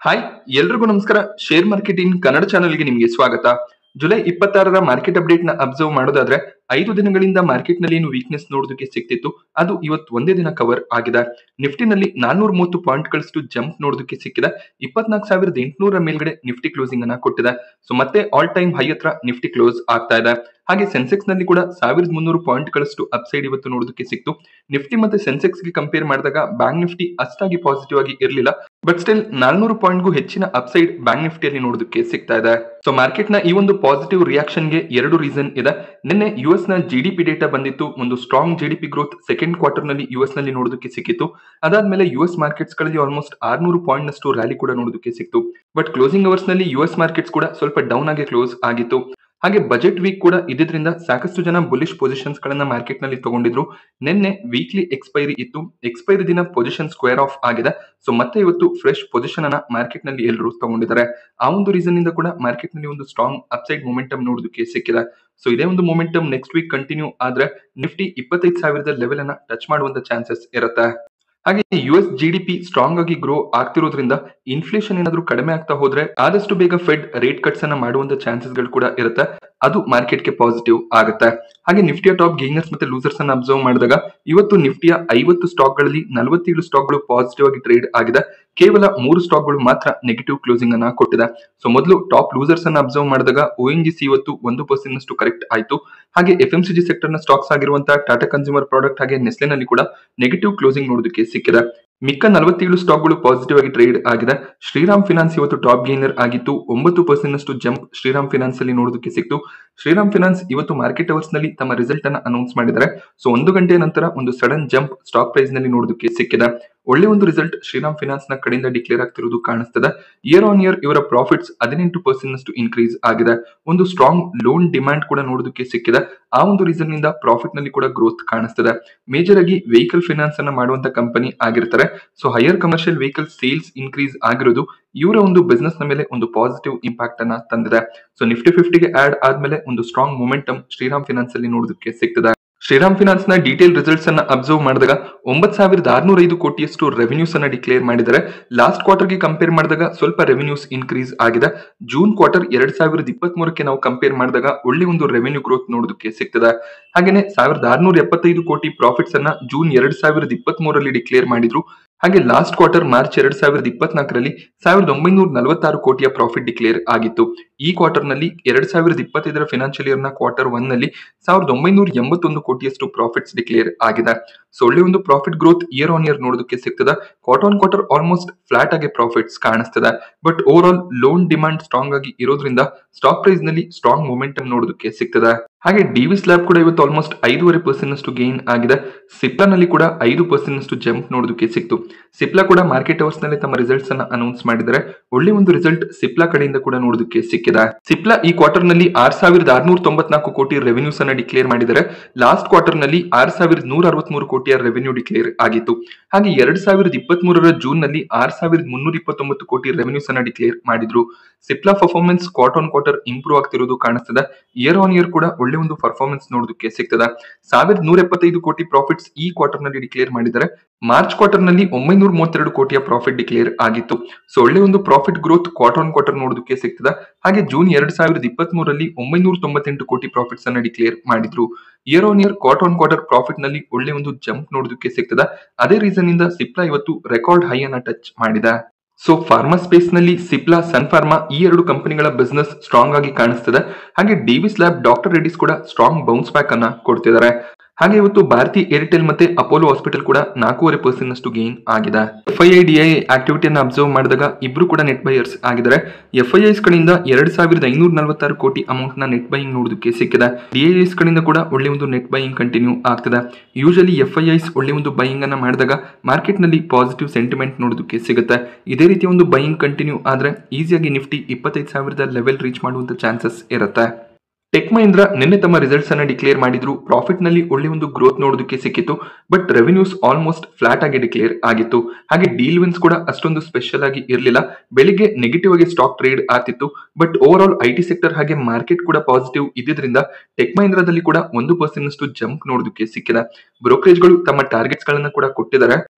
hi ಎಲ್ರಿಗೂ ನಮಸ್ಕಾರ share market in Kannada ಚಾನೆಲ್ಗೆ ನಿಮಗೆ ಸ್ವಾಗತ ಜುಲೈ ಇಪ್ಪತ್ತಾರರ ಮಾರ್ಕೆಟ್ ಅಪ್ಡೇಟ್ ನ ಅಬ್ಸರ್ವ್ ಮಾಡೋದಾದ್ರೆ ಐದು ದಿನಗಳಿಂದ ಮಾರ್ಕೆಟ್ ನಲ್ಲಿ ಏನು ವೀಕ್ನೆಸ್ ನೋಡೋದಕ್ಕೆ ಸಿಕ್ತಿತ್ತು ಅದು ಇವತ್ತು ಒಂದೇ ದಿನ ಕವರ್ ಆಗಿದೆ ನಿಫ್ಟಿನಲ್ಲಿ ನಾನ್ನೂರ ಮೂವತ್ತು ಪಾಯಿಂಟ್ ಗಳಷ್ಟು ಜಂಪ್ ನೋಡೋದಕ್ಕೆ ಸಿಕ್ಕಿದೆ ಇಪ್ಪತ್ನಾಲ್ಕು ಸಾವಿರದ ಎಂಟುನೂರ ಮೇಲ್ಗಡೆ ನಿಫ್ಟಿ ಕ್ಲೋಸಿಂಗ್ ಅನ್ನ ಕೊಟ್ಟಿದೆ ಸೊ ಮತ್ತೆ ಆಲ್ ಟೈಮ್ ಹೈ ಹತ್ರ ನಿಫ್ಟಿ ಕ್ಲೋಸ್ ಆಗ್ತಾ ಇದೆ ಹಾಗೆ ಸೆನ್ಸೆಕ್ಸ್ ನಲ್ಲಿ ಕೂಡ ಸಾವಿರದ ಮುನ್ನೂರು ಪಾಯಿಂಟ್ ಗಳಷ್ಟು ಅಪ್ಸೈಡ್ ಇವತ್ತು ನೋಡೋದಕ್ಕೆ ಸಿಕ್ತು ನಿಫ್ಟಿ ಮತ್ತೆ ಸೆನ್ಸೆಕ್ಸ್ ಗೆ ಕಂಪೇರ್ ಮಾಡಿದಾಗ ಬ್ಯಾಂಕ್ ನಿಫ್ಟಿ ಅಷ್ಟಾಗಿ ಪಾಸಿಟಿವ್ ಆಗಿ ಇರಲಿಲ್ಲ ಬಟ್ ಸ್ಟಿಲ್ ನಾಲ್ನೂರು ಪಾಯಿಂಟ್ಗೂ ಹೆಚ್ಚಿನ ಅಪ್ಸೈಡ್ ಬ್ಯಾಂಕ್ ನಿಫ್ಟಿಯಲ್ಲಿ ನೋಡೋದಕ್ಕೆ ಸಿಗ್ತಾ ಇದೆ ಸೊ ಮಾರ್ಕೆಟ್ ನ ಈ ಒಂದು ಪಾಸಿಟಿವ್ ರಿಯಾಕ್ಷನ್ ಗೆ ಎರಡು ರೀಸನ್ ಇದೆ ನಿನ್ನೆ ಯು ಎಸ್ ನ ಜಿ ಡಿ ಪಿ ಡೇಟಾ ಬಂದಿತ್ತು ಒಂದು strong G D P growth second quarter ನಲ್ಲಿ ಯು ಎಸ್ ನಲ್ಲಿ ನೋಡೋದಕ್ಕೆ ಸಿಕ್ಕಿತ್ತು ಅದಾದ್ಮೇಲೆ ಯು ಎಸ್ ಮಾರ್ಕೆಟ್ಸ್ ಗಳಲ್ಲಿ ಆಲ್ಮೋಸ್ಟ್ ಆರ್ನೂರು ಪಾಯಿಂಟ್ ನಷ್ಟು ರ್ಯಾಲಿ ಕೂಡ ನೋಡೋದಕ್ಕೆ ಸಿಕ್ತು ಬಟ್ ಕ್ಲೋಸಿಂಗ್ ಅವರ್ಸ್ ನಲ್ಲಿ ಯು ಎಸ್ ಮಾರ್ಕೆಟ್ಸ್ ಕೂಡ ಸ್ವಲ್ಪ ಡೌನ್ ಆಗಿ ಕ್ಲೋಸ್ ಆಗಿತ್ತು ಹಾಗೆ ಬಜೆಟ್ ವೀಕ್ ಕೂಡ ಇದ್ರಿಂದ ಸಾಕಷ್ಟು ಜನ ಬುಲಿಶ್ ಪೊಸಿಷನ್ಸ್ ಗಳನ್ನ ಮಾರ್ಕೆಟ್ ನಲ್ಲಿ ತಗೊಂಡಿದ್ರು ನಿನ್ನೆ ವೀಕ್ಲಿ ಎಕ್ಸ್ಪೈರಿ ಇತ್ತು ಎಕ್ಸ್ಪೈರಿ ದಿನ ಪೊಸಿಷನ್ ಸ್ಕ್ವೇರ್ ಆಫ್ ಆಗಿದೆ ಸೊ ಮತ್ತೆ ಇವತ್ತು ಫ್ರೆಶ್ ಪೊಸಿಷನ್ ಅನ್ನ ಮಾರ್ಕೆಟ್ ನಲ್ಲಿ ಎಲ್ಲರೂ ತಗೊಂಡಿದ್ದಾರೆ ಆ ಒಂದು ರೀಸನ್ ಇಂದ ಕೂಡ ಮಾರ್ಕೆಟ್ ನಲ್ಲಿ ಒಂದು ಸ್ಟ್ರಾಂಗ್ ಅಪ್ಸೈಡ್ ಮೊಮೆಂಟಮ್ ನೋಡೋದಕ್ಕೆ ಸಿಕ್ಕಿದೆ ಸೊ ಇದೇ ಒಂದು ಮೊಮೆಂಟಮ್ ನೆಕ್ಸ್ಟ್ ವೀಕ್ ಕಂಟಿನ್ಯೂ ಆದ್ರೆ ನಿಫ್ಟಿ ಇಪ್ಪತ್ತೈದು ಸಾವಿರದ ಲೆವೆಲ್ ಅನ್ನ ಟಚ್ ಮಾಡುವಂತ ಚಾನ್ಸಸ್ ಇರುತ್ತೆ ಹಾಗೆ U S G D P strong ಆಗಿ ಗ್ರೋ ಆಗ್ತಿರೋದ್ರಿಂದ ಇನ್ಫ್ಲೇಷನ್ ಏನಾದ್ರೂ ಕಡಿಮೆ ಆಗ್ತಾ ಹೋದ್ರೆ ಆದಷ್ಟು ಬೇಗ ಫೆಡ್ ರೇಟ್ ಕಟ್ಸ್ ಅನ್ನ ಮಾಡುವಂತ ಚಾನ್ಸಸ್ ಗಳು ಕೂಡ ಇರುತ್ತೆ ಅದು ಮಾರ್ಕೆಟ್ಗೆ ಪಾಸಿಟಿವ್ ಆಗುತ್ತೆ ಹಾಗೆ ನಿಫ್ಟಿಯ ಟಾಪ್ ಗೇನರ್ಸ್ ಮತ್ತೆ ಲೂಸರ್ಸ್ ಅನ್ನ ಅಬ್ಸರ್ವ್ ಮಾಡಿದಾಗ ಇವತ್ತು ನಿಫ್ಟಿಯ ಐವತ್ತು ಸ್ಟಾಕ್ ಗಳಲ್ಲಿ ನಲವತ್ತೇಳು ಸ್ಟಾಕ್ ಗಳು ಪಾಸಿಟಿವ್ ಆಗಿ ಟ್ರೇಡ್ ಆಗಿದೆ ಕೇವಲ ಮೂರು ಸ್ಟಾಕ್ ಗಳು ಮಾತ್ರ ನೆಗೆಟಿವ್ ಕ್ಲೋಸಿಂಗ್ ಅನ್ನ ಕೊಟ್ಟಿದೆ ಸೊ ಮೊದಲು ಟಾಪ್ ಲೂಸರ್ಸ್ ಅನ್ನ ಅಬ್ಸರ್ವ್ ಮಾಡಿದಾಗ ಒ ಎನ್ ಜಿ ಸಿ ಇವತ್ತು ಒಂದು ಪರ್ಸೆಂಟ್ ಅಷ್ಟು ಕರೆಕ್ಟ್ ಆಯ್ತು ಹಾಗೆ F M C G sector ನ ಸ್ಟಾಕ್ಸ್ ಆಗಿರುವಂತಹ ಟಾಟಾ ಕನ್ಸ್ಯೂಮರ್ ಪ್ರಾಡಕ್ಟ್ ಹಾಗೆ ನೆಸ್ಲೆನಲ್ಲಿ ಕೂಡ ನೆಗೆಟಿವ್ ಕ್ಲೋಸಿಂಗ್ ನೋಡೋದಕ್ಕೆ ಸಿಕ್ಕಿದೆ ಮಿಕ್ಕ ನಲವತ್ತೇಳು ಸ್ಟಾಕ್ಗಳು ಪಾಸಿಟಿವ್ ಆಗಿ ಟ್ರೇಡ್ ಆಗಿದೆ ಶ್ರೀರಾಮ್ ಫಿನಾನ್ಸ್ ಇವತ್ತು ಟಾಪ್ ಗೇನರ್ ಆಗಿತ್ತು ಒಂಬತ್ತು ಪರ್ಸೆಂಟ್ ಅಷ್ಟು ಜಂಪ್ ಶ್ರೀರಾಮ್ ಫಿನಾನ್ಸ್ ಅಲ್ಲಿ ನೋಡೋದಕ್ಕೆ ಸಿಕ್ತು ಶ್ರೀರಾಮ್ ಫಿನಾನ್ಸ್ ಇವತ್ತು ಮಾರ್ಕೆಟ್ ಅವರ್ಸ್ ನಲ್ಲಿ ತಮ್ಮ ರಿಸಲ್ಟ್ ಅನ್ನ ಅನೌನ್ಸ್ ಮಾಡಿದ್ದಾರೆ ಸೊ ಒಂದು ಗಂಟೆಯ ನಂತರ ಒಂದು ಸಡನ್ ಜಂಪ್ ಸ್ಟಾಕ್ ಪ್ರೈಸ್ ನಲ್ಲಿ ನೋಡೋದಕ್ಕೆ ಸಿಕ್ಕಿದೆ ಒಳ್ಳೆ ಒಂದು ರಿಸಲ್ಟ್ ಶ್ರೀರಾಮ್ ಫಿನಾನ್ಸ್ ನ ಕಡೆಯಿಂದ ಡಿಕ್ಲೇರ್ ಆಗ್ತಿರೋದು ಕಾಣಿಸ್ತದೆ ಇಯರ್ ಆನ್ ಇಯರ್ ಇವರ ಪ್ರಾಫಿಟ್ಸ್ ಹದಿನೆಂಟು ಪರ್ಸೆಂಟ್ ಅಷ್ಟು ಇನ್ಕ್ರೀಸ್ ಆಗಿದೆ ಒಂದು ಸ್ಟ್ರಾಂಗ್ ಲೋನ್ ಡಿಮ್ಯಾಂಡ್ ಕೂಡ ನೋಡೋದಕ್ಕೆ ಸಿಕ್ಕಿದೆ ಆ ಒಂದು ರೀಸನ್ ನಿಂದ ಪ್ರಾಫಿಟ್ ನಲ್ಲಿ ಕೂಡ ಗ್ರೋತ್ ಕಾಣಿಸ್ತದೆ ಮೇಜರ್ ಆಗಿ ವೆಹಿಕಲ್ ಫಿನಾನ್ಸ್ ಅನ್ನ ಮಾಡುವಂತ ಕಂಪನಿ ಆಗಿರ್ತಾರೆ so higher commercial vehicle sales increase ಆಗಿರೋದು ಇವರ ಒಂದು ಬಿಸ್ನೆಸ್ ನ ಮೇಲೆ ಒಂದು ಪಾಸಿಟಿವ್ ಇಂಪ್ಯಾಕ್ಟ್ ಅನ್ನ ತಂದಿದೆ ಸೊ ನಿಫ್ಟಿ ಫಿಫ್ಟಿಗೆ ಆಡ್ ಆದ್ಮೇಲೆ ಒಂದು ಸ್ಟ್ರಾಂಗ್ ಮೊಮೆಂಟಮ್ ಶ್ರೀರಾಮ್ ಫಿನಾನ್ಸ್ ಅಲ್ಲಿ ನೋಡೋದಕ್ಕೆ ಸಿಗ್ತದೆ ಶ್ರೀರಾಮ್ ಫಿನಾನ್ಸ್ ನ ಡೀಟೇಲ್ ರಿಸಲ್ಟ್ಸ್ ಅನ್ನ ಅಬ್ಸರ್ವ್ ಮಾಡಿದಾಗ ಒಂಬತ್ ಸಾವಿರದ ಆರ್ನೂರ ಐದು ಕೋಟಿಯಷ್ಟು ರೆವೆನ್ಯೂಸ್ ಅನ್ನ ಡಿಕ್ಲೇರ್ ಮಾಡಿದ್ದಾರೆ ಲಾಸ್ಟ್ ಕ್ವಾರ್ಟರ್ ಗೆ ಕಂಪೇರ್ ಮಾಡಿದಾಗ ಸ್ವಲ್ಪ ರೆವೆನ್ಯೂಸ್ ಇನ್ಕ್ರೀಸ್ ಆಗಿದೆ ಜೂನ್ ಕ್ವಾರ್ಟರ್ ಎರಡ್ ಸಾವಿರದ ಇಪ್ಪತ್ತ್ ಮೂರಕ್ಕೆ ನಾವು ಕಂಪೇರ್ ಮಾಡಿದಾಗ ಒಳ್ಳೆ ಒಂದು ರೆವೆನ್ಯೂ ಗ್ರೋತ್ ನೋಡೋದಕ್ಕೆ ಸಿಗ್ತದೆ ಹಾಗೇನೆ ಸಾವಿರದ ಆರ್ನೂರ ಎಪ್ಪತ್ತೈದು ಕೋಟಿ ಪ್ರಾಫಿಟ್ಸ್ ಅನ್ನ ಜೂನ್ ಎರಡ್ ಸಾವಿರದ ಇಪ್ಪತ್ತ್ ಮೂರರಲ್ಲಿ ಡಿಕ್ಲೇರ್ ಮಾಡಿದ್ರು ಹಾಗೆ ಲಾಸ್ಟ್ ಕ್ವಾರ್ಟರ್ ಮಾರ್ಚ್ ಎರಡ್ ಸಾವಿರದ ಇಪ್ಪತ್ನಾಲ್ಕರಲ್ಲಿ ಸಾವಿರದ ಒಂಬೈನೂರ ನಲವತ್ತಾರು ಕೋಟಿಯ ಪ್ರಾಫಿಟ್ ಡಿಕ್ಲೇರ್ ಆಗಿತ್ತು ಈ ಕ್ವಾರ್ಟರ್ ನಲ್ಲಿ ಎರಡ್ ಸಾವಿರದ ಇಪ್ಪತ್ತೈದರ ಫಿನಾನ್ಷಿಯಲ್ ಇಯರ್ ನ ಕ್ವಾರ್ಟರ್ ಒನ್ ನಲ್ಲಿ ಸಾವಿರದ ಒಂಬೈನೂರ ಎಂಬತ್ತೊಂದು ಕೋಟಿಯಷ್ಟು ಪ್ರಾಫಿಟ್ಸ್ ಡಿಕ್ಲೇರ್ ಆಗಿದೆ ಸೊ ಒಳ್ಳೆ ಒಂದು profit growth year on year ನೋಡೋದಕ್ಕೆ ಸಿಗ್ತದೆ quarter on quarter almost flat ಆಗಿ ಪ್ರಾಫಿಟ್ಸ್ ಕಾಣಿಸ್ತದೆ but over all loan demand strong ಆಗಿ ಇರೋದ್ರಿಂದ ಸ್ಟಾಕ್ ಪ್ರೈಸ್ ನಲ್ಲಿ ಸ್ಟ್ರಾಂಗ್ ಮೊಮೆಂಟಮ್ ನೋಡೋದಕ್ಕೆ ಸಿಗ್ತದೆ ಹಾಗೆ ಡಿವಿಸ್ ಲ್ಯಾಬ್ ಕೂಡ ಇವತ್ತು ಆಲ್ಮೋಸ್ಟ್ ಐದೂವರೆ ಪರ್ಸೆಂಟ್ ಅಷ್ಟು ಗೇನ್ ಆಗಿದೆ ಸಿಪ್ಲಾ ನಲ್ಲಿ ಕೂಡ ಐದು ಪರ್ಸೆಂಟ್ ಅಷ್ಟು ಜಂಪ್ ನೋಡೋದಕ್ಕೆ ಸಿಕ್ತು ಸಿಪ್ಲಾ ಕೂಡ ಮಾರ್ಕೆಟ್ ಅವರ್ಸ್ ನಲ್ಲಿ ತಮ್ಮ ರಿಸಲ್ಟ್ಸ್ ಅನ್ನ ಅನೌನ್ಸ್ ಮಾಡಿದ್ದಾರೆ ಒಳ್ಳೆ ಒಂದು ರಿಸಲ್ಟ್ ಸಿಪ್ಲಾ ಕಡೆಯಿಂದ ಕೂಡ ನೋಡೋದಕ್ಕೆ ಸಿಕ್ಕಿದೆ ಸಿಪ್ಲಾ ಈ ಕ್ವಾರ್ಟರ್ ನಲ್ಲಿ ಆರ್ ಸಾವಿರದ ಆರ್ನೂರ ತೊಂಬತ್ನಾಲ್ಕು ಕೋಟಿ ರೆವೆನ್ಯೂಸ್ ಅನ್ನ ಡಿಕ್ಲೇರ್ ಮಾಡಿದ್ದಾರೆ ಲಾಸ್ಟ್ ಕ್ವಾರ್ಟರ್ ನಲ್ಲಿ ಆರ್ ಸಾವಿರದ ನೂರ ಅರವತ್ಮೂರು ಕೋಟಿಯ ರೆವೆನ್ಯೂ ಡಿಕ್ಲೇರ್ ಆಗಿತ್ತು ಹಾಗೆ ಎರಡ್ ಸಾವಿರದ ಇಪ್ಪತ್ತ್ ಮೂರರ ಜೂನ್ ನಲ್ಲಿ ಆರ್ ಸಾವಿರದ ಮುನ್ನೂರ ಇಪ್ಪತ್ತೊಂಬತ್ತು ಕೋಟಿ ರೆವೆನ್ಯೂಸ್ ಅನ್ನ ಡಿಕ್ಲೇರ್ ಮಾಡಿದ್ರು Cipla performance quarter on quarter improve ಆಗ್ತಿರೋದು ಕಾಣಿಸ್ತದೆ ಇಯರ್ ಆನ್ ಇಯರ್ ಕೂಡ ಒಳ್ಳೆ ಒಂದು ಪರ್ಫಾರ್ಮೆನ್ಸ್ ನೋಡೋದಕ್ಕೆ ಸಿಗ್ತದೆ ಸಾವಿರದ ನೂರ ಎಪ್ಪತ್ತೈದು ಕೋಟಿ ಪ್ರಾಫಿಟ್ಸ್ ಈ ಕ್ವಾರ್ಟರ್ ನಲ್ಲಿ ಡಿಕ್ಲೇರ್ ಮಾಡಿದ್ದಾರೆ ಮಾರ್ಚ್ ಕ್ವಾರ್ಟರ್ ನಲ್ಲಿ ಒಂಬೈನೂರ ಮೂವತ್ತೆರಡು ಕೋಟಿಯ ಪ್ರಾಫಿಟ್ ಡಿಕ್ಲೇರ್ ಆಗಿತ್ತು ಸೊ ಒಳ್ಳೆ ಒಂದು profit growth quarter on quarter ನೋಡೋದಕ್ಕೆ ಸಿಗ್ತದೆ ಹಾಗೆ ಜೂನ್ ಎರಡ್ ಸಾವಿರದ ಇಪ್ಪತ್ತ್ ಮೂರರಲ್ಲಿ ಒಂಬೈನೂರ ತೊಂಬತ್ತೆಂಟು ಕೋಟಿ ಪ್ರಾಫಿಟ್ಸ್ ಅನ್ನ ಡಿಕ್ಲೇರ್ ಮಾಡಿದ್ರು year on year quarter on quarter profit ನಲ್ಲಿ ಒಳ್ಳೆ ಒಂದು ಜಂಪ್ ನೋಡೋದಕ್ಕೆ ಸಿಗ್ತದೆ ಅದೇ ರೀಸನ್ ಇಂದ ಸಿಪ್ಲಾ ಇವತ್ತು ರೆಕಾರ್ಡ್ ಹೈ ಅನ್ನ ಟಚ್ ಮಾಡಿದೆ ಸೊ ಫಾರ್ಮಾ ಸ್ಪೇಸ್ ನಲ್ಲಿ ಸಿಪ್ಲಾ ಸನ್ ಫಾರ್ಮಾ ಈ ಎರಡು ಕಂಪನಿಗಳ ಬಿಸ್ನೆಸ್ ಸ್ಟ್ರಾಂಗ್ ಆಗಿ ಕಾಣಿಸ್ತದೆ ಹಾಗೆ ಡಿವಿಸ್ ಲ್ಯಾಬ್ ಡಾಕ್ಟರ್ ರೆಡ್ಡಿಸ್ ಕೂಡ ಸ್ಟ್ರಾಂಗ್ ಬೌನ್ಸ್ ಬ್ಯಾಕ್ ಅನ್ನ ಕೊಡ್ತಿದ್ದಾರೆ ಹಾಗೆ ಇವತ್ತು ಭಾರತಿ ಏರ್ಟೆಲ್ ಮತ್ತೆ ಅಪೋಲೋ ಹಾಸ್ಪಿಟಲ್ ಕೂಡ ನಾಲ್ಕೂವರೆ ಪರ್ಸೆಂಟ್ ಅಷ್ಟು ಗೇನ್ ಆಗಿದೆ F I I D I ಆಕ್ಟಿವಿಟಿಯನ್ನು ಅಬ್ಸರ್ವ್ ಮಾಡಿದಾಗ ಇಬ್ರು ಕೂಡ ನೆಟ್ ಬೈಯರ್ಸ್ ಆಗಿದ್ದಾರೆ ಎಫ್ ಐ ಐಸ್ ಕಡೆಯಿಂದ ಎರಡ್ ಸಾವಿರದ ಐನೂರ ನಲವತ್ತಾರು ಕೋಟಿ ಅಮೌಂಟ್ ನ ನೆಟ್ ಬೈಯಿಂಗ್ ನೋಡೋದಕ್ಕೆ ಸಿಕ್ಕಿದೆ ಡಿ ಐ ಎಸ್ ಕಡೆಯಿಂದ ಕೂಡ ಒಳ್ಳೆ ಒಂದು ನೆಟ್ ಬೈಯಿಂಗ್ ಕಂಟಿನ್ಯೂ ಆಗ್ತದೆ ಯೂಶಲಿ ಎಫ್ ಐ ಐಸ್ ಒಳ್ಳೆ ಒಂದು ಬೈಯಿಂಗ್ ಅನ್ನ ಮಾಡಿದಾಗ ಮಾರ್ಕೆಟ್ ನಲ್ಲಿ ಪಾಸಿಟಿವ್ ಸೆಂಟಿಮೆಂಟ್ ನೋಡೋದಕ್ಕೆ ಸಿಗುತ್ತೆ ಇದೇ ರೀತಿ ಒಂದು ಬೈಯಿಂಗ್ ಕಂಟಿನ್ಯೂ ಆದ್ರೆ ಈಸಿಯಾಗಿ ನಿಫ್ಟಿ ಇಪ್ಪತ್ತೈದು ಸಾವಿರದ ಲೆವೆಲ್ ರೀಚ್ ಮಾಡುವಂತ ಚಾನ್ಸಸ್ ಇರುತ್ತೆ ಟೆಕ್ ಮಹೀಂದ್ರ ನಿನ್ನೆ ತಮ್ಮ ರಿಸಲ್ಟ್ಸ್ ಅನ್ನ ಡಿಕ್ಲೇರ್ ಮಾಡಿದ್ರು ಪ್ರಾಫಿಟ್ ನಲ್ಲಿ ಒಳ್ಳೆ ಒಂದು ಗ್ರೋತ್ ನೋಡೋದಕ್ಕೆ ಸಿಕ್ಕಿತ್ತು ಬಟ್ ರೆವೆನ್ಯೂಸ್ ಆಲ್ಮೋಸ್ಟ್ ಫ್ಲಾಟ್ ಆಗಿ ಡಿಕ್ಲೇರ್ ಆಗಿತ್ತು ಹಾಗೆ ಡೀಲ್ ವಿನ್ಸ್ ಕೂಡ ಅಷ್ಟೊಂದು ಸ್ಪೆಷಲ್ ಆಗಿ ಇರಲಿಲ್ಲ ಬೆಳಿಗ್ಗೆ ನೆಗೆಟಿವ್ ಆಗಿ ಸ್ಟಾಕ್ ಟ್ರೇಡ್ ಆಗ್ತಿತ್ತು but over all I T sector ಹಾಗೆ ಮಾರ್ಕೆಟ್ ಕೂಡ ಪಾಸಿಟಿವ್ ಇದ್ದಿದ್ರಿಂದ ಟೆಕ್ ಮಹೀಂದ್ರದಲ್ಲಿ ಕೂಡ ಒಂದು ಪರ್ಸೆಂಟ್ ಅಷ್ಟು ಜಂಪ್ ನೋಡೋದಕ್ಕೆ ಸಿಕ್ಕಿದೆ ಬ್ರೋಕರೇಜ್ಗಳು ತಮ್ಮ ಟಾರ್ಗೆಟ್ಸ್ ಗಳನ್ನ ಕೂಡ ಕೊಟ್ಟಿದ್ದಾರೆ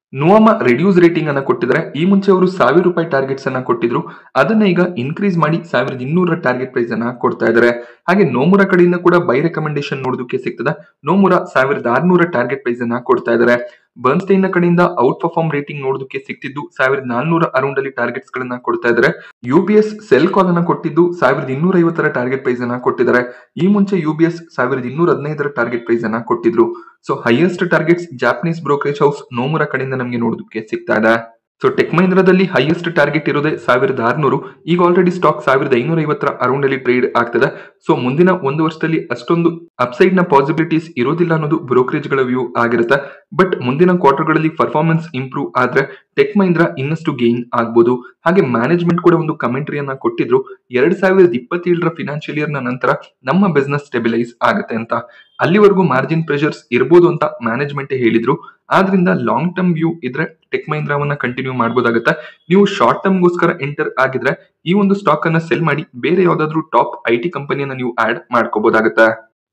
ನುವಾಮ ರೆಡ್ಯೂಸ್ ರೇಟಿಂಗ್ ಅನ್ನ ಕೊಟ್ಟಿದ್ದಾರೆ ಈ ಮುಂಚೆ ಅವರು ಸಾವಿರ ರೂಪಾಯಿ ಟಾರ್ಗೆಟ್ಸ್ ಅನ್ನ ಕೊಟ್ಟಿದ್ರು ಅದನ್ನ ಈಗ ಇನ್ಕ್ರೀಸ್ ಮಾಡಿ ಸಾವಿರದ ಇನ್ನೂರ ಟಾರ್ಗೆಟ್ ಪ್ರೈಸ್ ಅನ್ನ ಕೊಡ್ತಾ ಇದ್ದಾರೆ ಹಾಗೆ ನೋಮುರ ಕಡೆಯಿಂದ ಕೂಡ ಬೈ ರೆಕಮೆಂಡೇಶನ್ ನೋಡೋದಕ್ಕೆ ಸಿಗ್ತದೆ ನೋಮುರ ಸಾವಿರದ ಆರ್ನೂರ ಟಾರ್ಗೆಟ್ ಪ್ರೈಸ್ ಅನ್ನ ಕೊಡ್ತಾ ಇದ್ದಾರೆ ಬರ್ನ್ಸ್ಟೈನ್ ನ ಕಡೆಯಿಂದ ಔಟ್ ಪರ್ಫಾರ್ಮ್ ರೇಟಿಂಗ್ ನೋಡೋದಕ್ಕೆ ಸಿಕ್ತಿದ್ದು ಸಾವಿರದ ನಾಲ್ನೂರ ಅರೌಂಡ್ ಅಲ್ಲಿ ಟಾರ್ಗೆಟ್ಸ್ ಗಳನ್ನ ಕೊಡ್ತಾ ಇದ್ದಾರೆ U B S sell call ಅನ್ನ ಕೊಟ್ಟಿದ್ದು ಸಾವಿರದ ಇನ್ನೂರ ಐವತ್ತರ ಟಾರ್ಗೆಟ್ ಪ್ರೈಸ್ ಅನ್ನ ಕೊಟ್ಟಿದ್ದಾರೆ ಈ ಮುಂಚೆ ಯು ಬಿ ಎಸ್ ಸಾವಿರದ ಇನ್ನೂರ ಹದಿನೈದರ ಟಾರ್ಗೆಟ್ ಪ್ರೈಸ್ ಅನ್ನ ಕೊಟ್ಟಿದ್ರು so highest targets Japanese brokerage house Nomura ಕಡೆಯಿಂದ ನಮಗೆ ನೋಡೋದಕ್ಕೆ ಸಿಗ್ತಾ ಇದೆ ಸೊ ಟೆಕ್ ಮಹೀಂದ್ರದಲ್ಲಿ ಹೈಯೆಸ್ಟ್ ಟಾರ್ಗೆಟ್ ಇರೋದೇ ಸಾವಿರದ ಆರ್ನೂರು ಈಗ ಆಲ್ರೆಡಿ ಸ್ಟಾಕ್ ಸಾವಿರದ ಐನೂರ ಐವತ್ತರ ಅರೌಂಡ್ ಅಲ್ಲಿ ಟ್ರೇಡ್ ಆಗ್ತದೆ ಸೊ ಮುಂದಿನ ಒಂದು ವರ್ಷದಲ್ಲಿ ಅಷ್ಟೊಂದು ಅಪ್ಸೈಡ್ ನ ಪಾಸಿಬಿಲಿಟೀಸ್ ಇರೋದಿಲ್ಲ ಅನ್ನೋದು ಬ್ರೋಕರೇಜ್ ಗಳ ವ್ಯೂ ಆಗಿರುತ್ತೆ ಬಟ್ ಮುಂದಿನ ಕ್ವಾರ್ಟರ್ ಗಳಲ್ಲಿ ಪರ್ಫಾರ್ಮೆನ್ಸ್ ಇಂಪ್ರೂವ್ ಆದ್ರೆ ಟೆಕ್ ಮಹೀಂದ್ರ ಇನ್ನಷ್ಟು ಗೇನ್ ಆಗ್ಬೋದು ಹಾಗೆ ಮ್ಯಾನೇಜ್ಮೆಂಟ್ ಕೂಡ ಒಂದು ಕಮೆಂಟ್ರಿಯನ್ನ ಕೊಟ್ಟಿದ್ರು ಎರಡ್ ಸಾವಿರದ ಇಪ್ಪತ್ತೇಳರ ಫಿನಾನ್ಷಿಯಲ್ ಇಯರ್ ನ ನಂತರ ನಮ್ಮ ಬಿಸ್ನೆಸ್ ಸ್ಟೆಬಿಲೈಸ್ ಆಗುತ್ತೆ ಅಂತ ಅಲ್ಲಿವರೆಗೂ ಮಾರ್ಜಿನ್ ಪ್ರೆಷರ್ಸ್ ಇರ್ಬೋದು ಅಂತ ಮ್ಯಾನೇಜ್ಮೆಂಟ್ ಹೇಳಿದ್ರು ಆದ್ರಿಂದ ಲಾಂಗ್ ಟರ್ಮ್ ವ್ಯೂ ಇದ್ರೆ ಟೆಕ್ ಮಹೀಂದ್ರವನ್ನ ಕಂಟಿನ್ಯೂ ಮಾಡಬಹುದಾಗತ್ತೆ ನೀವು ಶಾರ್ಟ್ ಟರ್ಮ್ ಗೋಸ್ಕರ ಎಂಟರ್ ಆಗಿದ್ರೆ ಈ ಒಂದು ಸ್ಟಾಕ್ ಅನ್ನ ಸೆಲ್ ಮಾಡಿ ಬೇರೆ ಯಾವ್ದಾದ್ರು ಟಾಪ್ ಐ ಟಿ ಕಂಪನಿಯನ್ನ ನೀವು ಆಡ್ ಮಾಡ್ಕೋಬಹುದಾಗತ್ತೆ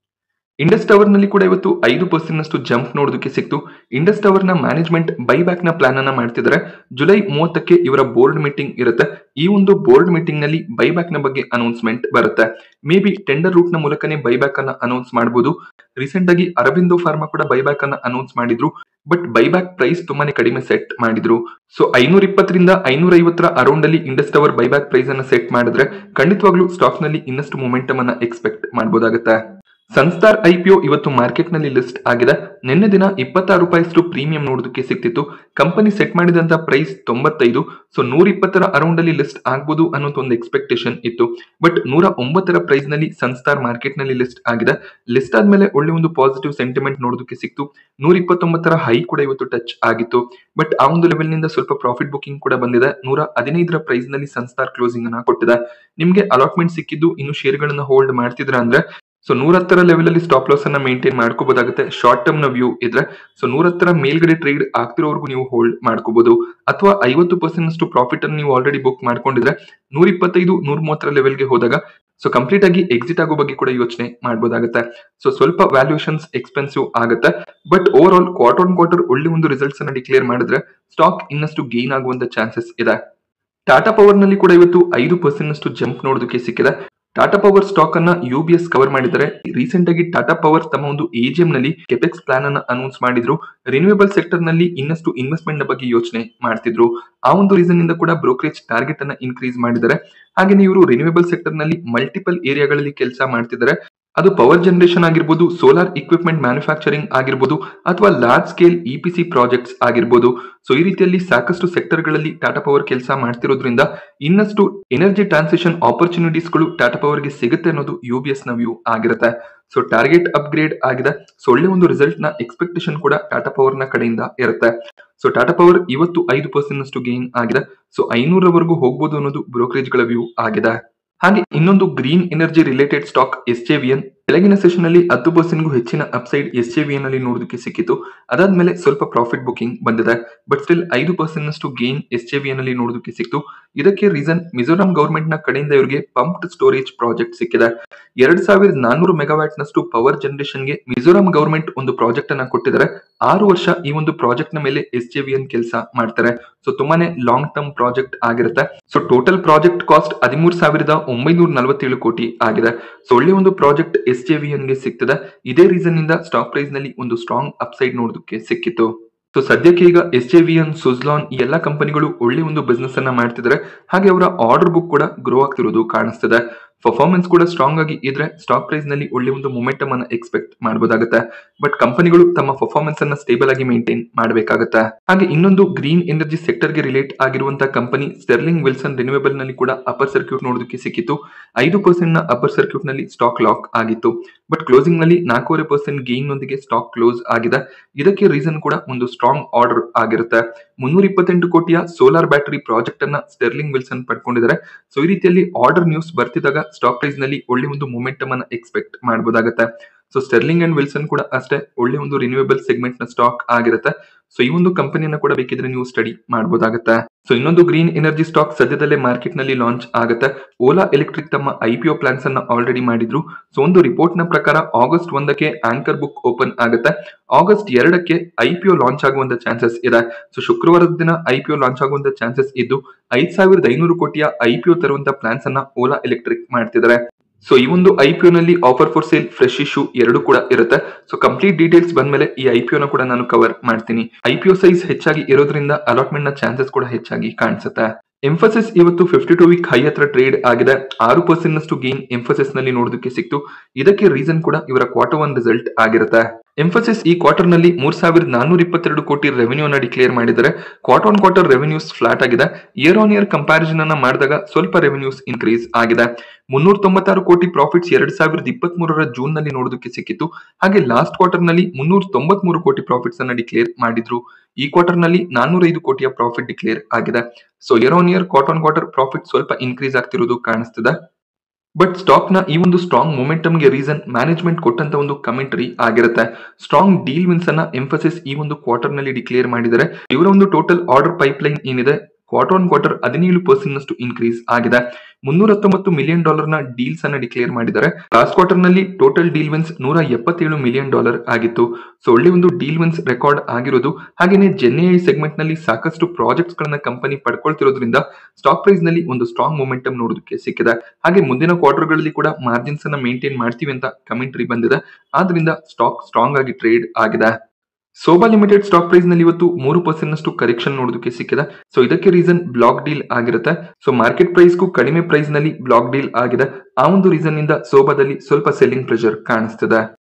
ಇಂಡಸ್ ಟವರ್ ನಲ್ಲಿ ಕೂಡ ಇವತ್ತು ಐದು ಪರ್ಸೆಂಟ್ ನಷ್ಟು ಜಂಪ್ ನೋಡೋದಕ್ಕೆ ಸಿಕ್ತು ಇಂಡಸ್ ಟವರ್ ನ ಮ್ಯಾನೇಜ್ಮೆಂಟ್ ಬೈಬ್ಯಾಕ್ ನ ಪ್ಲಾನ್ ಅನ್ನ ಮಾಡ್ತಿದ್ದಾರೆ ಜುಲೈ ಮೂವತ್ತಕ್ಕೆ ಇವರ ಬೋರ್ಡ್ ಮೀಟಿಂಗ್ ಇರುತ್ತೆ ಈ ಒಂದು ಬೋರ್ಡ್ ಮೀಟಿಂಗ್ ನಲ್ಲಿ ಬೈಬ್ಯಾಕ್ ನ ಬಗ್ಗೆ ಅನೌನ್ಸ್ಮೆಂಟ್ ಬರುತ್ತೆ ಮೇ ಬಿ ಟೆಂಡರ್ ರೂಟ್ ನ ಮೂಲಕನೇ ಬೈಬ್ಯಾಕ್ ಅನ್ನ ಅನೌನ್ಸ್ ಮಾಡಬಹುದು ರೀಸೆಂಟ್ ಆಗಿ ಅರಬಿಂದೋ ಫಾರ್ಮಾ ಕೂಡ ಬೈಬ್ಯಾಕ್ ಅನ್ನ ಅನೌನ್ಸ್ ಮಾಡಿದ್ರು ಬಟ್ ಬೈಬ್ಯಾಕ್ ಪ್ರೈಸ್ ತುಂಬಾನೇ ಕಡಿಮೆ ಸೆಟ್ ಮಾಡಿದ್ರು ಸೊ ಐನೂರ ಇಪ್ಪತ್ತರಿಂದ ಐನೂರ ಐವತ್ತರ ಅರೌಂಡ್ ಅಲ್ಲಿ ಇಂಡಸ್ ಟವರ್ ಬೈಬ್ಯಾಕ್ ಪ್ರೈಸ್ ಅನ್ನ ಸೆಟ್ ಮಾಡಿದ್ರೆ ಖಂಡಿತವಾಗ್ಲೂ ಸ್ಟಾಕ್ ನಲ್ಲಿ ಇನ್ನಷ್ಟು ಮೊಮೆಂಟಮ್ ಅನ್ನ ಎಕ್ಸ್ಪೆಕ್ಟ್ ಮಾಡಬಹುದಾಗುತ್ತೆ ಸನ್ಸ್ಟಾರ್ ಐಪಿಒ ಇವತ್ತು ಮಾರ್ಕೆಟ್ ನಲ್ಲಿ ಲಿಸ್ಟ್ ಆಗಿದೆ ನಿನ್ನೆ ದಿನ ಇಪ್ಪತ್ತಾರು ರೂಪಾಯಿಷ್ಟು ಪ್ರೀಮಿಯಂ ನೋಡೋದಕ್ಕೆ ಸಿಕ್ತಿತ್ತು ಕಂಪನಿ ಸೆಟ್ ಮಾಡಿದಂತ ಪ್ರೈಸ್ ತೊಂಬತ್ತೈದು ಸೊ ನೂರ ಇಪ್ಪತ್ತರ ಅರೌಂಡ್ ಅಲ್ಲಿ ಲಿಸ್ಟ್ ಆಗ್ಬೋದು ಅನ್ನೋದು ಒಂದು ಎಕ್ಸ್ಪೆಕ್ಟೇಷನ್ ಇತ್ತು ಬಟ್ ನೂರ ಒಂಬತ್ತರ ಪ್ರೈಸ್ ನಲ್ಲಿ ಸನ್ಸ್ಟಾರ್ ಮಾರ್ಕೆಟ್ ನಲ್ಲಿ ಲಿಸ್ಟ್ ಆಗಿದೆ ಲಿಸ್ಟ್ ಆದ್ಮೇಲೆ ಒಳ್ಳೆ ಒಂದು ಪಾಸಿಟಿವ್ ಸೆಂಟಿಮೆಂಟ್ ನೋಡೋದಕ್ಕೆ ಸಿಕ್ತು ನೂರ ಇಪ್ಪತ್ತೊಂಬತ್ತರ ಹೈ ಕೂಡ ಇವತ್ತು ಟಚ್ ಆಗಿತ್ತು ಬಟ್ ಆ ಒಂದು ಲೆವೆಲ್ ನಿಂದ ಸ್ವಲ್ಪ ಪ್ರಾಫಿಟ್ ಬುಕಿಂಗ್ ಕೂಡ ಬಂದಿದೆ ನೂರ ಹದಿನೈದರ ಪ್ರೈಸ್ ನಲ್ಲಿ ಸನ್ಸ್ಟಾರ್ ಕ್ಲೋಸಿಂಗ್ ಅನ್ನ ಕೊಟ್ಟಿದೆ ನಿಮ್ಗೆ ಅಲಾಟ್ಮೆಂಟ್ ಸಿಕ್ಕಿದ್ದು ಇನ್ನು ಶೇರ್ ಗಳನ್ನ ಹೋಲ್ಡ್ ಮಾಡ್ತಿದ್ರ ಅಂದ್ರೆ ಸೊ ನೂರತ್ತರ ಲೆವೆಲ್ ಅಲ್ಲಿ ಸ್ಟಾಪ್ ಲಾಸ್ ಅನ್ನ ಮೇಂಟೈನ್ ಮಾಡ್ಕೋಬಹುದಾಗುತ್ತೆ ಶಾರ್ಟ್ ಟರ್ಮ್ ನ ವ್ಯೂ ಇದ್ರೆ ಸೊ ನೂರತ್ತರ ಮೇಲ್ಗಡೆ ಟ್ರೇಡ್ ಆಗ್ತಿರೋವರೆಗೂ ನೀವು ಹೋಲ್ಡ್ ಮಾಡ್ಕೋಬಹುದು ಅಥವಾ ಐವತ್ತು ಪರ್ಸೆಂಟ್ ಅಷ್ಟು ಪ್ರಾಫಿಟ್ ಅನ್ನು ನೀವು ಆಲ್ರೆಡಿ ಬುಕ್ ಮಾಡ್ಕೊಂಡಿದ್ರೆ ನೂರ ಇಪ್ಪತ್ತೈದು ನೂರ ಮೂವತ್ತರ ಲೆವೆಲ್ಗೆ ಹೋದಾಗ ಸೊ ಕಂಪ್ಲೀಟ್ ಆಗಿ ಎಕ್ಸಿಟ್ ಆಗೋ ಬಗ್ಗೆ ಕೂಡ ಯೋಚನೆ ಮಾಡಬಹುದಾಗುತ್ತೆ ಸೊ ಸ್ವಲ್ಪ ವ್ಯಾಲ್ಯೂಷನ್ಸ್ ಎಕ್ಸ್ಪೆನ್ಸಿವ್ ಆಗುತ್ತೆ but over all quarter on quarter ಒಳ್ಳೆ ಒಂದು ರಿಸಲ್ಟ್ಸ್ ಅನ್ನ ಡಿಕ್ಲೇರ್ ಮಾಡಿದ್ರೆ ಸ್ಟಾಕ್ ಇನ್ನಷ್ಟು ಗೇನ್ ಆಗುವಂತ ಚಾನ್ಸಸ್ ಇದೆ ಟಾಟಾ ಪವರ್ ನಲ್ಲಿ ಕೂಡ ಇವತ್ತು ಐದು ಪರ್ಸೆಂಟ್ ಅಷ್ಟು ಜಂಪ್ ನೋಡೋದಕ್ಕೆ ಸಿಕ್ಕಿದೆ ಟಾಟಾ ಪವರ್ ಸ್ಟಾಕ್ ಅನ್ನ ಯು ಬಿ ಎಸ್ ಕವರ್ ಮಾಡಿದ್ದಾರೆ ರೀಸೆಂಟ್ ಆಗಿ ಟಾಟಾ ಪವರ್ ತಮ್ಮ ಒಂದು ಎಜಿಎಂ ನಲ್ಲಿ ಕೆಪೆಕ್ಸ್ ಪ್ಲಾನ್ ಅನ್ನ ಅನೌನ್ಸ್ ಮಾಡಿದ್ರು ರಿನ್ಯೂಯಬಲ್ ಸೆಕ್ಟರ್ ನಲ್ಲಿ ಇನ್ನಷ್ಟು ಇನ್ವೆಸ್ಟ್ಮೆಂಟ್ ನ ಬಗ್ಗೆ ಯೋಚನೆ ಮಾಡ್ತಿದ್ರು ಆ ಒಂದು ರೀಸನ್ ಇಂದ ಕೂಡ ಬ್ರೋಕರೇಜ್ ಟಾರ್ಗೆಟ್ ಅನ್ನ ಇನ್ಕ್ರೀಸ್ ಮಾಡಿದ್ದಾರೆ ಹಾಗೆ ಇವರು ರಿನ್ಯೂಯಬಲ್ ಸೆಕ್ಟರ್ ನಲ್ಲಿ ಮಲ್ಟಿಪಲ್ ಏರಿಯಾಗಳಲ್ಲಿ ಕೆಲಸ ಮಾಡ್ತಿದ್ದಾರೆ ಅದು ಪವರ್ ಜನರೇಷನ್ ಆಗಿರ್ಬೋದು ಸೋಲಾರ್ ಇಕ್ವಿಪ್ಮೆಂಟ್ ಮ್ಯಾನುಫ್ಯಾಕ್ಚರಿಂಗ್ ಆಗಿರ್ಬೋದು ಅಥವಾ ಲಾರ್ಜ್ ಸ್ಕೇಲ್ ಇಪಿಸಿ ಪ್ರಾಜೆಕ್ಟ್ಸ್ ಆಗಿರ್ಬೋದು ಸೊ ಈ ರೀತಿಯಲ್ಲಿ ಸಾಕಷ್ಟು ಸೆಕ್ಟರ್ ಗಳಲ್ಲಿ ಟಾಟಾ ಪವರ್ ಕೆಲಸ ಮಾಡ್ತಿರೋದ್ರಿಂದ ಇನ್ನಷ್ಟು ಎನರ್ಜಿ ಟ್ರಾನ್ಸಿಷನ್ ಆಪರ್ಚುನಿಟೀಸ್ ಗಳು ಟಾಟಾ ಪವರ್ ಗೆ ಸಿಗುತ್ತೆ ಅನ್ನೋದು ಯು ಬಿ ಎಸ್ ನ ವ್ಯೂ ಆಗಿರುತ್ತೆ ಸೊ ಟಾರ್ಗೆಟ್ ಅಪ್ಗ್ರೇಡ್ ಆಗಿದೆ ಸೊ ಒಳ್ಳೆ ಒಂದು ರಿಸಲ್ಟ್ ನ ಎಕ್ಸ್ಪೆಕ್ಟೇಷನ್ ಕೂಡ ಟಾಟಾ ಪವರ್ ನ ಕಡೆಯಿಂದ ಇರುತ್ತೆ ಸೊ ಟಾಟಾ ಪವರ್ ಇವತ್ತು ಐದು ಪರ್ಸೆಂಟ್ ಅಷ್ಟು ಗೇನ್ ಆಗಿದೆ ಸೊ ಐನೂರವರೆಗೂ ಹೋಗ್ಬೋದು ಅನ್ನೋದು ಬ್ರೋಕರೇಜ್ ಗಳ ವ್ಯೂ ಆಗಿದೆ ಹಾಗೆ ಇನ್ನೊಂದು green energy related stock S J V N ಬೆಳಗಿನ ಸೆಷನ್ ಅಲ್ಲಿ ಹತ್ತು ಪರ್ಸೆಂಟ್ಗೂ ಹೆಚ್ಚಿನ upside S J V N ಅಲ್ಲಿ ನೋಡೋದಕ್ಕೆ ಸಿಕ್ಕಿತ್ತು ಅದಾದ್ಮೇಲೆ ಸ್ವಲ್ಪ ಪ್ರಾಫಿಟ್ ಬುಕಿಂಗ್ ಬಂದಿದೆ ಬಟ್ ಸ್ಟಿಲ್ ಐದು ಪರ್ಸೆಂಟ್ ನಷ್ಟು gain S J V N ಅಲ್ಲಿ ನೋಡೋದಕ್ಕೆ ಸಿಕ್ತು ಇದಕ್ಕೆ ರೀಸನ್ ಮಿಜೋರಾಂ ಗವರ್ಮೆಂಟ್ ನ ಕಡೆಯಿಂದ ಇವರಿಗೆ ಪಂಪ್ಡ್ ಸ್ಟೋರೇಜ್ ಪ್ರಾಜೆಕ್ಟ್ ಸಿಕ್ಕಿದೆ ಎರಡ್ ಸಾವಿರದ ನಾನೂರು ಮೆಗಾವ್ಯಾಟ್ ನಷ್ಟು ಪವರ್ ಜನರೇಷನ್ ಗೆ ಮಿಜೋರಾಂ ಗವರ್ಮೆಂಟ್ ಒಂದು ಪ್ರಾಜೆಕ್ಟ್ ಅನ್ನ ಕೊಟ್ಟಿದ್ದಾರೆ ಆರು ವರ್ಷ ಈ ಒಂದು ಪ್ರಾಜೆಕ್ಟ್ ನ ಮೇಲೆ ಎಸ್ ಜೆ ವಿ ಎನ್ ಕೆಲಸ ಮಾಡ್ತಾರೆ ಸೊ ತುಂಬಾನೇ ಲಾಂಗ್ ಟರ್ಮ್ ಪ್ರಾಜೆಕ್ಟ್ ಆಗಿರುತ್ತೆ ಸೊ ಟೋಟಲ್ ಪ್ರಾಜೆಕ್ಟ್ ಕಾಸ್ಟ್ ಹದಿಮೂರು ಸಾವಿರದ ಒಂಬೈನೂರ ನಲವತ್ತೇಳು ಕೋಟಿ ಆಗಿದೆ ಸೊ ಒಳ್ಳೆ ಒಂದು project S J V N ಗೆ ಸಿಗ್ತದೆ ಇದೇ ರೀಸನ್ ಇಂದ ಸ್ಟಾಕ್ ಪ್ರೈಸ್ ನಲ್ಲಿ ಒಂದು ಸ್ಟ್ರಾಂಗ್ ಅಪ್ಸೈಡ್ ನೋಡೋದಕ್ಕೆ ಸಿಕ್ಕಿತ್ತು ಸೊ ಸದ್ಯಕ್ಕೆ ಈಗ S J V N Suzlon ಈ ಎಲ್ಲಾ ಕಂಪನಿಗಳು ಒಳ್ಳೆ ಒಂದು ಬಿಸ್ನೆಸ್ ಅನ್ನ ಮಾಡ್ತಿದ್ದಾರೆ ಹಾಗೆ ಅವರ ಆರ್ಡರ್ ಬುಕ್ ಕೂಡ ಗ್ರೋ ಆಗ್ತಿರೋದು ಕಾಣಿಸ್ತಿದೆ ಪರ್ಫಾರ್ಮೆನ್ಸ್ ಕೂಡ ಸ್ಟ್ರಾಂಗ್ ಆಗಿ ಇದ್ರೆ ಸ್ಟಾಕ್ ಪ್ರೈಸ್ ನಲ್ಲಿ ಒಳ್ಳೆ ಒಂದು ಮೊಮೆಂಟಮ್ ಅನ್ನ ಎಕ್ಸ್ಪೆಕ್ಟ್ ಮಾಡಬಹುದಾಗುತ್ತೆ ಬಟ್ ಕಂಪನಿಗಳು ತಮ್ಮ ಪರ್ಫಾರ್ಮೆನ್ಸ್ ಅನ್ನ ಸ್ಟೇಬಲ್ ಆಗಿ ಮೇಂಟೈನ್ ಮಾಡಬೇಕಾಗುತ್ತೆ ಹಾಗೆ ಇನ್ನೊಂದು ಗ್ರೀನ್ ಎನರ್ಜಿ ಸೆಕ್ಟರ್ ಗೆ ರಿಲೇಟ್ ಆಗಿರುವಂತಹ ಕಂಪನಿ ಸ್ಟೆರ್ಲಿಂಗ್ ವಿಲ್ಸನ್ ರಿನ್ಯೂಯಬಲ್ ನಲ್ಲಿ ಕೂಡ ಅಪರ್ ಸರ್ಕ್ಯೂಟ್ ನೋಡೋದಕ್ಕೆ ಸಿಕ್ಕಿತ್ತು ಐದು ಪರ್ಸೆಂಟ್ ನ ಅಪರ್ ಸರ್ಕ್ಯೂಟ್ ನಲ್ಲಿ ಸ್ಟಾಕ್ ಲಾಕ್ ಆಗಿತ್ತು ಬಟ್ ಕ್ಲೋಸಿಂಗ್ ನಲ್ಲಿ ನಾಲ್ಕೂವರೆ ಪರ್ಸೆಂಟ್ ಗೇನ್ ನೊಂದಿಗೆ ಸ್ಟಾಕ್ ಕ್ಲೋಸ್ ಆಗಿದೆ ಇದಕ್ಕೆ ರೀಸನ್ ಕೂಡ ಒಂದು ಸ್ಟ್ರಾಂಗ್ ಆರ್ಡರ್ ಆಗಿರುತ್ತೆ ಮುನ್ನೂರ ಇಪ್ಪತ್ತೆಂಟು ಕೋಟಿಯ ಸೋಲಾರ್ ಬ್ಯಾಟರಿ ಪ್ರಾಜೆಕ್ಟ್ ಅನ್ನ ಸ್ಟೆರ್ಲಿಂಗ್ ವಿಲ್ಸನ್ ಪಡ್ಕೊಂಡಿದ್ದಾರೆ ಸೊ ಈ ರೀತಿಯಲ್ಲಿ ಆರ್ಡರ್ ನ್ಯೂಸ್ ಬರ್ತಿದ್ದಾಗ ಸ್ಟಾಕ್ ಪ್ರೈಸ್ ನಲ್ಲಿ ಒಳ್ಳೆ ಒಂದು ಮೊಮೆಂಟಮ್ ಅನ್ನ ಎಕ್ಸ್ಪೆಕ್ಟ್ ಮಾಡಬಹುದಾಗುತ್ತೆ ಸೊ ಸ್ಟೆರ್ಲಿಂಗ್ ಅಂಡ್ ವಿಲ್ಸನ್ ಕೂಡ ಅಷ್ಟೇ ಒಳ್ಳೆ ಒಂದು ರಿನ್ಯೂಯಬಲ್ ಸೆಗ್ಮೆಂಟ್ ನ ಸ್ಟಾಕ್ ಆಗಿರುತ್ತೆ ಸೊ ಈ ಒಂದು ಕಂಪನಿಯನ್ನ ಕೂಡ ಬೇಕಿದ್ರೆ ನೀವು ಸ್ಟಡಿ ಮಾಡಬಹುದಾಗುತ್ತೆ ಸೊ ಇನ್ನೊಂದು ಗ್ರೀನ್ ಎನರ್ಜಿ ಸ್ಟಾಕ್ ಸದ್ಯದಲ್ಲೇ ಮಾರ್ಕೆಟ್ ನಲ್ಲಿ ಲಾಂಚ್ ಆಗುತ್ತೆ ಓಲಾ ಎಲೆಕ್ಟ್ರಿಕ್ ತಮ್ಮ ಐಪಿಒ ಪ್ಲಾನ್ಸ್ ಅನ್ನ ಆಲ್ರೆಡಿ ಮಾಡಿದ್ರು ಸೊ ಒಂದು ರಿಪೋರ್ಟ್ ನ ಪ್ರಕಾರ ಆಗಸ್ಟ್ ಒಂದಕ್ಕೆ ಆಂಕರ್ ಬುಕ್ ಓಪನ್ ಆಗುತ್ತೆ ಆಗಸ್ಟ್ ಎರಡಕ್ಕೆ ಐಪಿಒ ಲಾಂಚ್ ಆಗುವಂತ ಚಾನ್ಸಸ್ ಇದೆ ಸೊ ಶುಕ್ರವಾರದ ದಿನ ಐಪಿಒ ಲಾಂಚ್ ಆಗುವಂತ ಚಾನ್ಸಸ್ ಇದ್ದು ಐದ್ ಸಾವಿರದ ಐನೂರು ಕೋಟಿಯ ಐಪಿಒ ತರುವಂತ ಪ್ಲಾನ್ಸ್ ಅನ್ನ ಓಲಾ ಎಲೆಕ್ಟ್ರಿಕ್ ಮಾಡ್ತಿದ್ದಾರೆ ಸೊ ಈ ಒಂದು ಐಪಿಒ ನಲ್ಲಿ offer for sale fresh issue ಎರಡು ಕೂಡ ಇರುತ್ತೆ ಸೊ ಕಂಪ್ಲೀಟ್ ಡೀಟೇಲ್ಸ್ ಬಂದ್ಮೇಲೆ ಈ ಐಪಿಒ ನ ಕೂಡ ನಾನು ಕವರ್ ಮಾಡ್ತೀನಿ ಐಪಿಒ ಸೈಜ್ ಹೆಚ್ಚಾಗಿ ಇರೋದ್ರಿಂದ ಅಲಾಟ್ಮೆಂಟ್ ನ ಚಾನ್ಸಸ್ ಕೂಡ ಹೆಚ್ಚಾಗಿ ಕಾಣಿಸುತ್ತೆ ಎಂಫಸಿಸ್ ಇವತ್ತು ಫಿಫ್ಟಿ ಟು ವೀಕ್ ಹೈ ಹತ್ರ ಟ್ರೇಡ್ ಆಗಿದೆ ಆರು ಪರ್ಸೆಂಟ್ ನಷ್ಟು ಗೇನ್ ಎಂಫಸಿಸ್ ನಲ್ಲಿ ನೋಡೋದಕ್ಕೆ ಸಿಕ್ತು ಇದಕ್ಕೆ ರೀಸನ್ ಕೂಡ ಇವರ ಕ್ವಾರ್ಟರ್ ಒನ್ ರಿಸಲ್ಟ್ ಆಗಿರುತ್ತೆ ಎಂಫಸಿಸ್ ಈ ಕ್ವಾರ್ಟರ್ ನಲ್ಲಿ ಮೂರ್ ಸಾವಿರದ ನಾನ್ನೂರ ಇಪ್ಪತ್ತೆರಡು ಕೋಟಿ ರೆವೆನ್ಯೂ ಅನ್ನ ಡಿಕ್ಲೇರ್ ಮಾಡಿದರೆ quarter on quarter revenues flat ಆಗಿದೆ ಇಯರ್ ಆನ್ ಇಯರ್ ಕಂಪ್ಯಾರಿಸನ್ ಅನ್ನ ಮಾಡಿದಾಗ ಸ್ವಲ್ಪ ರೆವೆನ್ಯೂಸ್ ಇನ್ಕ್ರೀಸ್ ಆಗಿದೆ ಮುನ್ನೂರ ತೊಂಬತ್ತಾರು ಕೋಟಿ ಪ್ರಾಫಿಟ್ಸ್ ಎರಡ್ ಸಾವಿರದ ಇಪ್ಪತ್ತ್ ಮೂರರ ಜೂನ್ ನಲ್ಲಿ ನೋಡೋದಕ್ಕೆ ಸಿಕ್ಕಿತ್ತು ಹಾಗೆ ಲಾಸ್ಟ್ ಕ್ವಾರ್ಟರ್ ನಲ್ಲಿ ಮುನ್ನೂರ ತೊಂಬತ್ಮೂರು ಕೋಟಿ ಪ್ರಾಫಿಟ್ಸ್ ಅನ್ನ ಡಿಕ್ಲೇರ್ ಮಾಡಿದ್ರು ಈ ಕ್ವಾರ್ಟರ್ ನಲ್ಲಿ ನಾನ್ನೂರ ಐದು ಕೋಟಿಯ ಪ್ರಾಫಿಟ್ ಡಿಕ್ಲೇರ್ ಆಗಿದೆ so year on year quarter on quarter profit ಸ್ವಲ್ಪ ಇನ್ಕ್ರೀಸ್ ಆಗ್ತಿರೋದು ಕಾಣಿಸ್ತಿದೆ ಬಟ್ ಸ್ಟಾಕ್ ನ ಈ ಒಂದು ಸ್ಟ್ರಾಂಗ್ ಮೊಮೆಂಟಮ್ ಗೆ ರೀಸನ್ ಮ್ಯಾನೇಜ್ಮೆಂಟ್ ಕೊಟ್ಟಂತ ಒಂದು ಕಮೆಂಟರಿ ಆಗಿರುತ್ತೆ ಸ್ಟ್ರಾಂಗ್ ಡೀಲ್ ವಿನ್ಸ್ ಅನ್ನ ಎಂಫಸಿಸ್ ಈ ಒಂದು ಕ್ವಾರ್ಟರ್ ನಲ್ಲಿ ಡಿಕ್ಲೇರ್ ಮಾಡಿದರೆ ಇವರ ಒಂದು ಟೋಟಲ್ ಆರ್ಡರ್ ಪೈಪ್ಲೈನ್ ಏನಿದೆ ಕ್ವಾರ್ಟರ್ ಆನ್ ಕ್ವಾರ್ಟರ್ ಹದಿನೇಳು ಪರ್ಸೆಂಟ್ ನಷ್ಟು ಇನ್ಕ್ರೀಸ್ ಆಗಿದೆ ಮುನ್ನೂರ ಹತ್ತೊಂಬತ್ತು ಮಿಲಿಯನ್ ಡಾಲರ್ ನ ಡೀಲ್ಸ್ ಅನ್ನ ಡಿಕ್ಲೇರ್ ಮಾಡಿದ್ದಾರೆ ಲಾಸ್ಟ್ ಕ್ವಾರ್ಟರ್ ನಲ್ಲಿ ಟೋಟಲ್ ಡೀಲ್ ವಿನ್ಸ್ ನೂರ ಎಪ್ಪತ್ತೇಳು ಮಿಲಿಯನ್ ಡಾಲರ್ ಆಗಿತ್ತು ಸೊ ಒಳ್ಳೆ ಒಂದು ಡೀಲ್ ವಿನ್ಸ್ ರೆಕಾರ್ಡ್ ಆಗಿರೋದು ಹಾಗೇನೆ ಜೆನ್ಎಐ ಸೆಗ್ಮೆಂಟ್ ನಲ್ಲಿ ಸಾಕಷ್ಟು ಪ್ರಾಜೆಕ್ಟ್ಸ್ ಗಳನ್ನ ಕಂಪನಿ ಪಡ್ಕೊಳ್ತಿರೋದ್ರಿಂದ ಸ್ಟಾಕ್ ಪ್ರೈಸ್ ನಲ್ಲಿ ಒಂದು ಸ್ಟ್ರಾಂಗ್ ಮೊಮೆಂಟಮ್ ನೋಡೋದಕ್ಕೆ ಸಿಕ್ಕಿದೆ ಹಾಗೆ ಮುಂದಿನ ಕ್ವಾರ್ಟರ್ ಗಳಲ್ಲಿ ಕೂಡ ಮಾರ್ಜಿನ್ಸ್ ಅನ್ನ ಮೇಂಟೈನ್ ಮಾಡ್ತೀವಿ ಅಂತ ಕಮೆಂಟ್ರಿ ಬಂದಿದೆ ಆದ್ರಿಂದ ಸ್ಟಾಕ್ ಸ್ಟ್ರಾಂಗ್ ಆಗಿ ಟ್ರೇಡ್ ಆಗಿದೆ ಸೋಬಾ ಲಿಮಿಟೆಡ್ ಸ್ಟಾಕ್ ಪ್ರೈಸ್ ನಲ್ಲಿ ಇವತ್ತು ಮೂರು ಪರ್ಸೆಂಟ್ ನಷ್ಟು ಕರೆಕ್ಷನ್ ನೋಡೋದಕ್ಕೆ ಸಿಕ್ಕಿದೆ ಸೊ ಇದಕ್ಕೆ ರೀಸನ್ ಬ್ಲಾಕ್ ಡೀಲ್ ಆಗಿರುತ್ತೆ ಸೊ ಮಾರ್ಕೆಟ್ ಪ್ರೈಸ್ಗೂ ಕಡಿಮೆ ಪ್ರೈಸ್ ನಲ್ಲಿ ಬ್ಲಾಕ್ ಡೀಲ್ ಆಗಿದೆ ಆ ಒಂದು ರೀಸನ್ ನಿಂದ ಸೋಬಾದಲ್ಲಿ ಸ್ವಲ್ಪ ಸೆಲ್ಲಿಂಗ್ ಪ್ರೆಷರ್ ಕಾಣಿಸ್ತಿದೆ